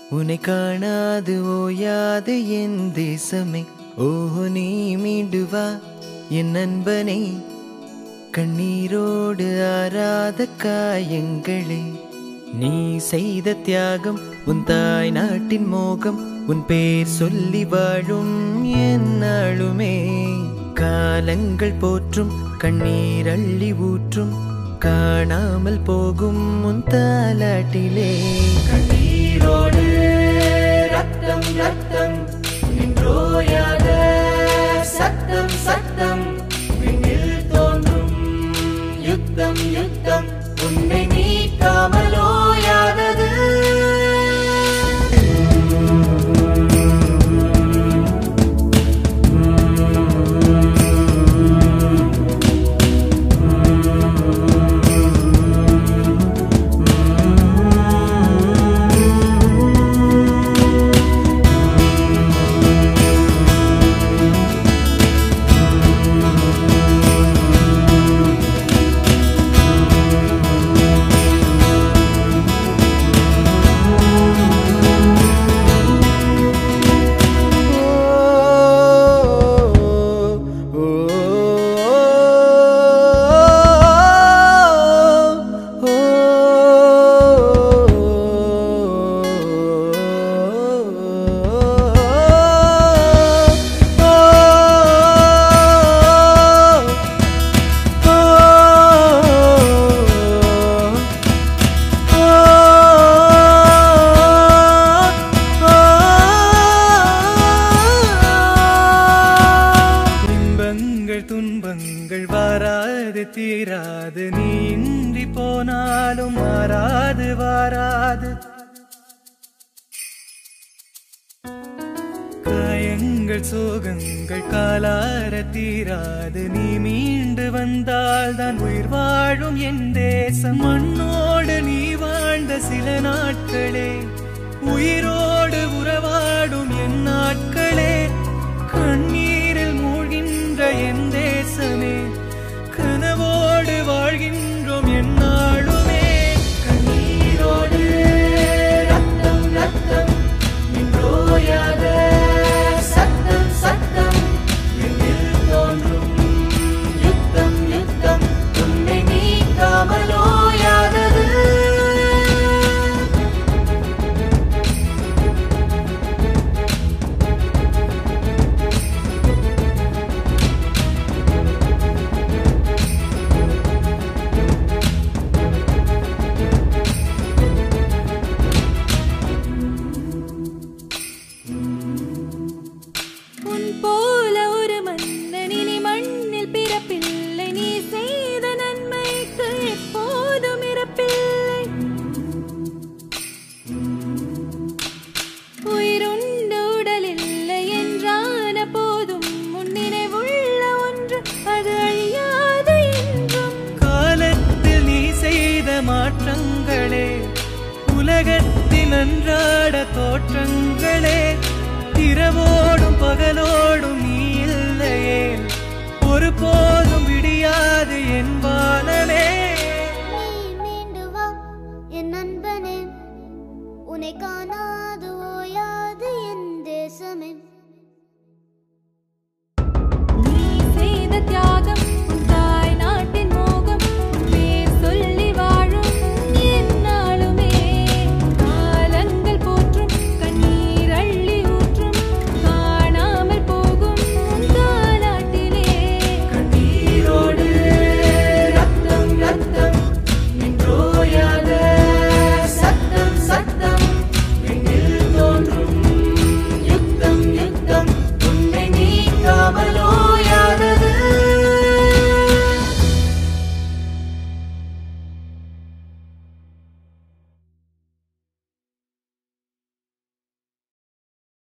உன்னை காணாது ஓயாது என் தேசமே ஓஹோ நீ மீண்டு வா என் நண்பனே கண்ணீரோடு ஆறாத காயங்களே நீ செய்த தியாகம் உன் தாய் நாட்டின் மோகம் உன் பேர் சொல்லி வாழும் என்னாளுமே காலங்கள் போற்றும் கண்ணீர் அள்ளி ஊற்றும் காணாமல் போகும் உன் தாலாட்டிலே கண்ணீரோடு ரத்தம் ரத்தம் நின்றோயாத சத்தம் சத்தம் விண்ணில் தோன்றும் யுத்தம் யுத்தம் உன்னை நீக்காமலோயாதது இன்பங்கள் துன்பங்கள் வாராது தீராது நீ இன்றி போனாலும் மாறாது வாராது காயங்கள் சோகங்கள் காலார தீராது நீ மீண்டு வந்தால் தான் உயிர் வாழும் என் தேசம் மண்ணோடு நீ வாழ்ந்த சில நாட்களே உயிரோடு உறவாடும் என் நாட்களே கண்ணீரில் மூழ்கின்ற என் தேசமே கனவோடு வாழ்கின்றோம் என்னாலுமே கண்ணீரோடு ரத்தம் ரத்தம் நின்றோயாத சத்தம் சத்தம் என்னில் தோன்றும் யுத்தம் யுத்தம் உன்னை நீக்காமலோயாதது உன் போல ஒரு மன்னன் இனி மண்ணில் பிறப்பில்லை நீ செய்த நன்மைக்கு எப்போதும் இறப்பில்லை உயிருண்டு உடல் இல்லை என்றான போதும் உன் நினைவுள்ள ஒன்று அது அழியாது என்றும் காலத்தில் நீ செய்த மாற்றங்களே உலகத்தின் அன்றாட தோற்றங்களே இரவோடும் பகலோடும் நீ இல்லையே ஒரு போதும் விடியாது என் வானமே நீ மீண்டு வா என் நண்பனே உன்னை காணாது ஓயாது என் தேசமே நீ செய்த தியாகம்